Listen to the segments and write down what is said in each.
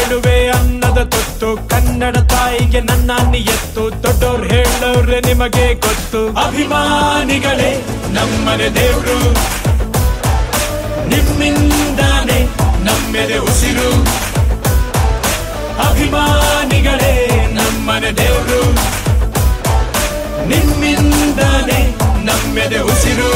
ಹೇಳುವೆ ಅನ್ನದ ತೊತ್ತು ಕನ್ನಡ ತಾಯಿಗೆ ನನ್ನ ಎತ್ತು ದೊಡ್ಡೋರ್ ಹೇಳೋರೆ ನಿಮಗೆ ಗೊತ್ತು ಅಭಿಮಾನಿಗಳೇ ನಮ್ಮನೆ ದೇವ್ರು ನಿಮ್ಮಿಂದಾನೆ ನಮ್ಮೆದೆ ಉಸಿರು ಅಭಿಮಾನಿಗಳೇ ನಮ್ಮನೆ ದೇವ್ರು ನಿಮ್ಮಿಂದಾನೆ ನಮ್ಮೆದೆ ಉಸಿರು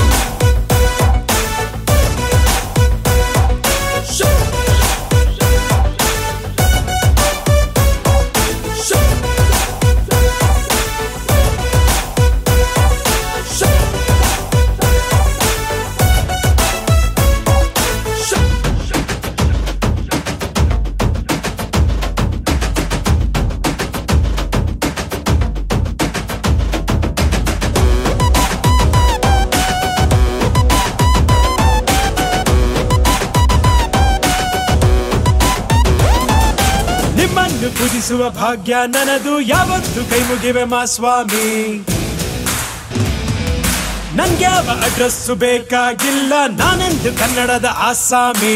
ನಿಮ್ಮನ್ನು ಪೂಜಿಸುವ ಭಾಗ್ಯ ನನದು ಯಾವತ್ತು ಕೈ ಮುಗಿವೆ ಮಾ ಸ್ವಾಮಿ ನನ್ಗ್ಯಾವ ಅಡ್ರೆಸ್ಸು ಬೇಕಾಗಿಲ್ಲ ನಾನೆಂದು ಕನ್ನಡದ ಆಸಾಮಿ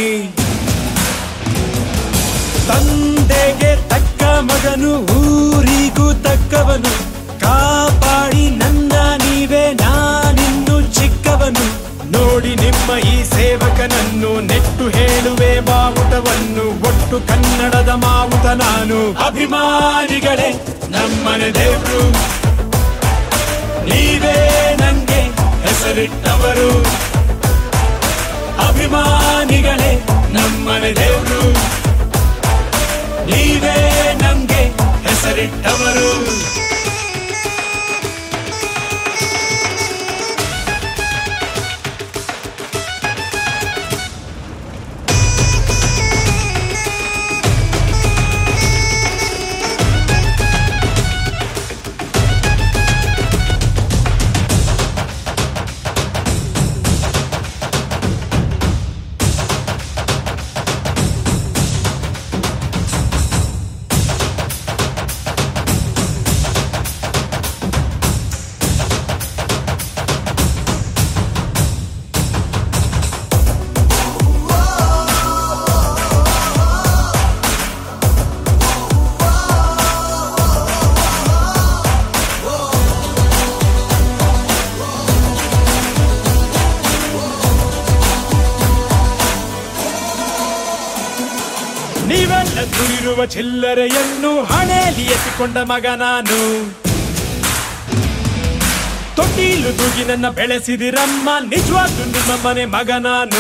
ತಂದೆಗೆ ತಕ್ಕ ಮಗನು ಊರಿಗೂ ತಕ್ಕವನು ಕಾಪಾಡಿ ನನ್ನ ನೀವೇ ನಾನಿನ್ನು ಚಿಕ್ಕವನು ನೋಡಿ ನಿಮ್ಮ ಈ ಸೇವಕನನ್ನು ನೆಟ್ಟು ಹೇಳುವೆ ಬಾವುಟವನ್ನು ಒಟ್ಟು ಕನ್ನಡದ ಮಾವುತ ನಾನು ಅಭಿಮಾನಿಗಳೇ ನಮ್ಮನೆ ದೇವ್ರು ನೀವೇ ನಂಗೆ ಹೆಸರಿಟ್ಟವರು ಅಭಿಮಾನಿಗಳೇ ನಮ್ಮನೆ ದೇವ್ರು ನೀವೇ ನಮ್ಗೆ ಹೆಸರಿಟ್ಟವರು ನೀವೆಲ್ಲ ದುಡಿರುವ ಚಿಲ್ಲರೆಯನ್ನು ಹಣೆಯಲ್ಲಿ ಎತ್ತಿಕೊಂಡ ಮಗ ನಾನು ತೊಟ್ಟಿಲು ತೂಗಿ ನನ್ನ ಬೆಳೆಸಿದಿರಮ್ಮ ನಿಜವಾಗ್ಲೂ ನಿಮ್ಮ ಮನೆ ಮಗ ನಾನು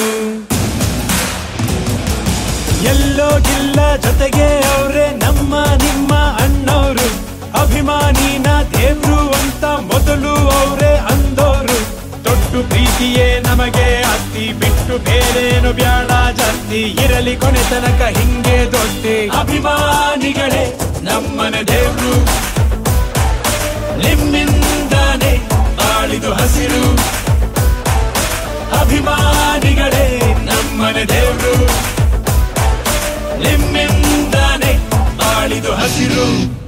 ಎಲ್ಲೋಗಿಲ್ಲ ಜೊತೆಗೆ ಅವರೇ ನಮ್ಮ ನಿಮ್ಮ ಅಣ್ಣವರು ಅಭಿಮಾನಿನ ದೇವ್ರು ಅಂತ ಮೊದಲು ಅವರೇ ಅಂದೋರು ದೊಡ್ಡ ಪ್ರೀತಿಯೇ ನಮಗೆ ಅತ್ತಿ ಬಿಟ್ಟು ಬೇರೇನು ಬ್ಯಾಡ ಜಾಸ್ತಿ ಇರಲಿ ಕೊನೆ ತನಕ ಹಿಂಗೆ ದೊಡ್ಡಿ ಅಭಿಮಾನಿಗಳೇ ನಮ್ಮನೆ ದೇವ್ರು ನಿಮ್ಮಿಂದಾನೆ ಬಾಳಿದು ಹಸಿರು ಅಭಿಮಾನಿಗಳೇ ನಮ್ಮನೆ ದೇವ್ರು ನಿಮ್ಮಿಂದಾನೆ ಬಾಳಿದು ಹಸಿರು